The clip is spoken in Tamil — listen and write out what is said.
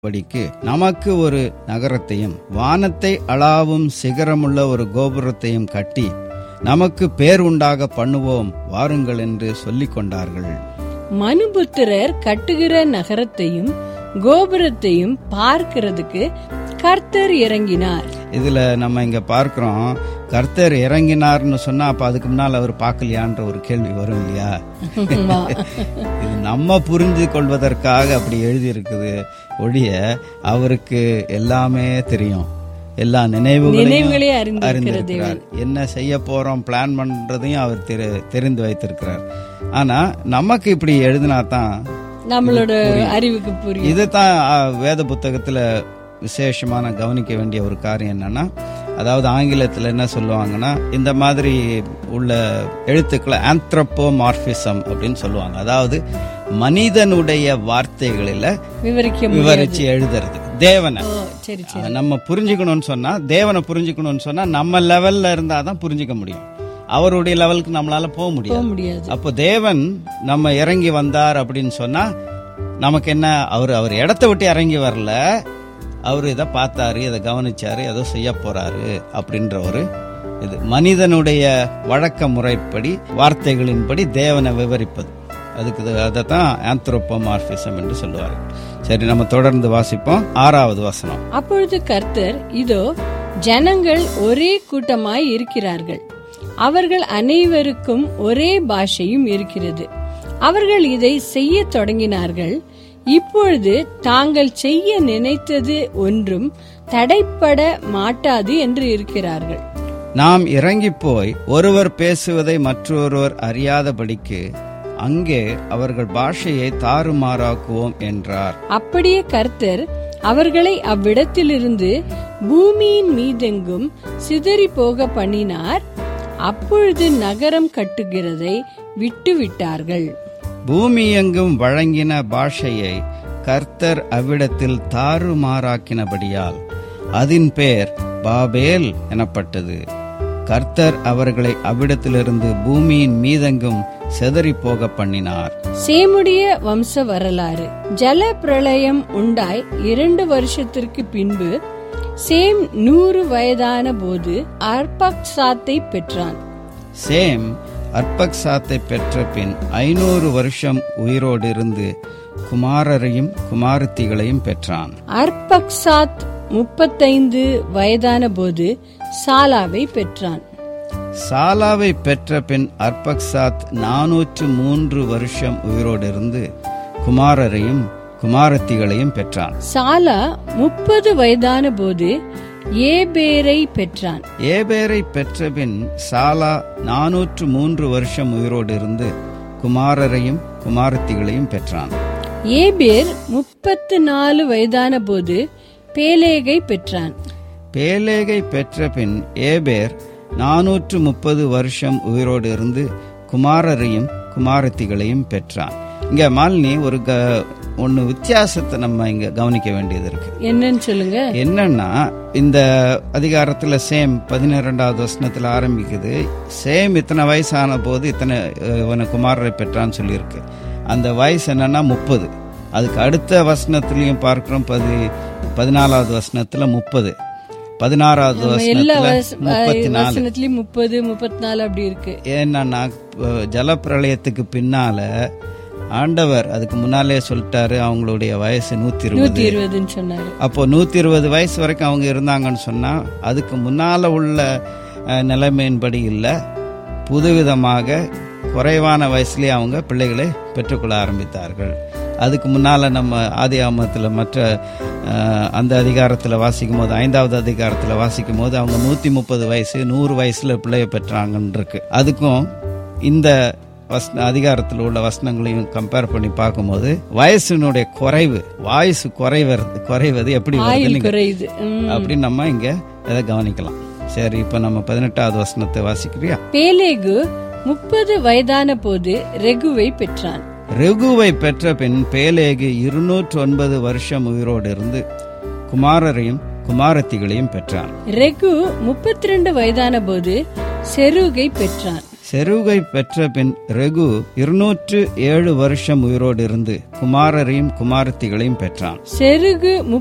படிக்கு நமக்கு ஒரு நகரத்தையும் வானத்தை அளாவும் சிகரமுள்ள ஒரு கோபுரத்தையும் கட்டி நமக்கு பேர் உண்டாக பண்ணுவோம் வாருங்கள் என்று சொல்லிக் கொண்டார்கள் மனுபுத்திரர் கட்டுகிற நகரத்தையும் கோபுரத்தையும் பார்க்கிறதுக்கு கர்த்தர் இறங்கினார் இதுல நம்ம இங்க பார்க்கிறோம் கர்த்தர் இறங்கினார்னு சொன்னா அப்ப அதுக்கு முன்னால் அவர் பார்க்கலையான்ற ஒரு கேள்வி வரும் இல்லையா ஆமா. இது நம்ம புரிந்து கொள்வதற்காக அப்படி எழுதி இருக்குது ஒழிய அவருக்கு எல்லாமே தெரியும் எல்லா நினைவுகளையும் நினைவுகளே அறிந்திருக்கிற அறிந்திருக்கிறார் என்ன செய்ய போறோம் பிளான் பண்றதையும் அவர் தெரி- தெரிந்து வைத்திருக்கிறார் ஆனா நமக்கு இப்படி எழுதினா தான் நம்மளோட அறிவுக்கு புரியும் இதுதான் ஆ, வேத புத்தகத்துல விசேஷமான கவனிக்க வேண்டிய ஒரு காரியம் என்னன்னா அதாவது ஆங்கிலத்துல என்ன சொல்லுவாங்கன்னா இந்த மாதிரி உள்ள எழுத்துக்களை ஆந்த்ரப்போமார்பிசம் அப்படின்னு சொல்லுவாங்க அதாவது மனிதனுடைய வார்த்தைகளில விவரிக்க முடியும் விவரிச்சு எழுதுறது தேவனை ஓ, சரி சரி நம்ம புரிஞ்சுக்கணும்னு சொன்னா தேவனை புரிஞ்சுக்கணும்னு சொன்னா நம்ம லெவல்ல இருந்தா தான் புரிஞ்சுக்க முடியும் அவருடைய லெவலுக்கு நம்மளால போக போக முடியாது முடியாது அப்போ தேவன் நம்ம இறங்கி வந்தார் அப்படின்னு சொன்னா நமக்கு என்ன அவர் அவர் இடத்த விட்டு இறங்கி வரல அவர் இதை பார்த்தாரு இதை கவனிச்சாரு ஏதோ செய்ய போறாரு அப்படின்ற ஒரு இது மனிதனுடைய வழக்க முறைப்படி வார்த்தைகளின்படி தேவனை விவரிப்பது அதுக்கு இது- அதைத்தான் ஆந்த்ரோப்போமார்பிசம் என்று சொல்லுவார் சரி நம்ம தொடர்ந்து வாசிப்போம் ஆறாவது வசனம் அப்பொழுது கர்த்தர் இதோ ஜனங்கள் ஒரே கூட்டமாய் இருக்கிறார்கள் அவர்கள் அனைவருக்கும் ஒரே பாஷையும் இருக்கிறது அவர்கள் இதை செய்ய தொடங்கினார்கள் இப்பொழுது தாங்கள் செய்ய நினைத்தது ஒன்றும் தடைப்பட மாட்டாது என்று இருக்கிறார்கள் நாம் இறங்கி போய் ஒருவர் பேசுவதை மற்றொருவர் அறியாதபடிக்கு அங்கே அவர்கள் பாஷையை தாறுமாறாக்குவோம் என்றார் அப்படியே கர்த்தர் அவர்களை அவ்விடத்திலிருந்து பூமியின் மீதெங்கும் சிதறி போக பண்ணினார் அப்பொழுது நகரம் கட்டுகிறதை விட்டுவிட்டார்கள் பூமி எங்கும் வழங்கின பாஷையை கர்த்தர் அவ்விடத்தில் தாறுமாறாக்கினபடியால் அதன் பேர் பாபேல் எனப்பட்டது கர்த்தர் அவர்களை அவ்விடத்திலிருந்து பூமியின் மீதெங்கும் செதறி போக பண்ணினார் சேமுடைய வம்ச வரலாறு ஜல பிரளயம் உண்டாய் இரண்டு வருஷத்திற்கு பின்பு சேம் நூறு வயதான போது அர்பக்சாத்தை பெற்றான் சேம் அர்பக்சாத்தை பெற்ற பின் ஐநூறு வருஷம் உயிரோடு இருந்து குமாரரையும் குமாரத்திகளையும் பெற்றான் அர்பக்சாத் முப்பத்தைந்து வயதான போது சாலாவை பெற்றான் சாலாவை பெற்ற பின் அர்பக்சாத் நானூற்று மூன்று வருஷம் உயிரோடு இருந்து குமாரரையும் குமாரத்திகளையும் பெற்றான் சாலா முப்பது வயதான போது ஏபேரை பெற்றான் ஏபேரை பெற்ற பின் சாலா நானூற்று மூன்று வருஷம் உயிரோடு இருந்து குமாரரையும் குமாரத்திகளையும் பெற்றான் ஏபேர் முப்பத்து நாலு வயதான போது பேலேகை பெற்றான் பேலேகை பெற்ற பின் ஏபேர் நானூற்று முப்பது வருஷம் உயிரோடு இருந்து குமாரரையும் குமாரத்திகளையும் பெற்றான் இங்க மாலினி ஒரு க ஒன்னு வித்தியாசத்தை நம்ம இங்க கவனிக்க வேண்டியது இருக்கு என்னன்னு சொல்லுங்க என்னன்னா இந்த அதிகாரத்துல சேம் பதினிரெண்டாவது வசனத்துல ஆரம்பிக்குது சேம் இத்தனை வயசான போது இத்தனை அஹ், இவனை குமாரரை பெற்றான்னு சொல்லியிருக்கு அந்த வயசு என்னன்னா முப்பது அதுக்கு அடுத்த வசனத்திலையும் பார்க்கிறோம் பதி பதினாலாவது வசனத்துல முப்பது பதினாறாவது எல்லா வசனத்துல முப்பத்தி நாலு வசனத்திலயும் முப்பது முப்பத்தி நாலு அப்படி இருக்கு ஏன்னா ஜலப்பிரளயத்துக்கு பின்னால ஆண்டவர் அதுக்கு முன்னாலே சொல்லிட்டாரு அவங்களுடைய வயசு நூத்தி இருபது நூத்தி இருபதுன்னு சொன்னாரு அப்போ நூத்தி இருபது வயசு வரைக்கும் அவங்க இருந்தாங்கன்னு சொன்னா அதுக்கு முன்னால உள்ள அஹ், நிலைமையின்படி இல்லை புதுவிதமாக குறைவான வயசுலயே அவங்க பிள்ளைகளை பெற்றுக்கொள்ள ஆரம்பித்தார்கள் அதுக்கு முன்னால நம்ம ஆதி ஆமத்துல மற்ற அஹ், அந்த அதிகாரத்துல வாசிக்கும் போது ஐந்தாவது அதிகாரத்துல வாசிக்கும் போது அவங்க நூத்தி முப்பது வயசு நூறு வயசுல பிள்ளைய பெற்றாங்கன்னு இருக்கு அதுக்கும் இந்த வசன அதிகாரத்தில் உள்ள வசனங்களையும் கம்பேர் பண்ணி பார்க்கும்போது வயசினுடைய குறைவு வாய்ஸ் குறைவது குறைவது எப்படி வருது ஆயுள் நீங்க குறையுது ம். அப்படின்னு நம்ம இங்க இதை கவனிக்கலாம் சரி இப்ப நம்ம பதினெட்டாவது வசனத்தை வாசிக்கிறியா பேலேகு முப்பது வயதான போது ரெகுவை பெற்றான் ரெகுவை பெற்ற பின் பேலேகு இருநூற்று ஒன்பது வருஷம் உயிரோடு இருந்து குமாரரையும் குமாரத்திகளையும் பெற்றான் ரெகு முப்பத்தி ரெண்டு வயதான போது செருகை பெற்றான் செருகை பெற்ற பின் ரெகு இருநூற்று ஏழு வருஷம் உயிரோடு இருந்து குமாரரையும் குமாரத்திகளையும் பெற்றான் செருகு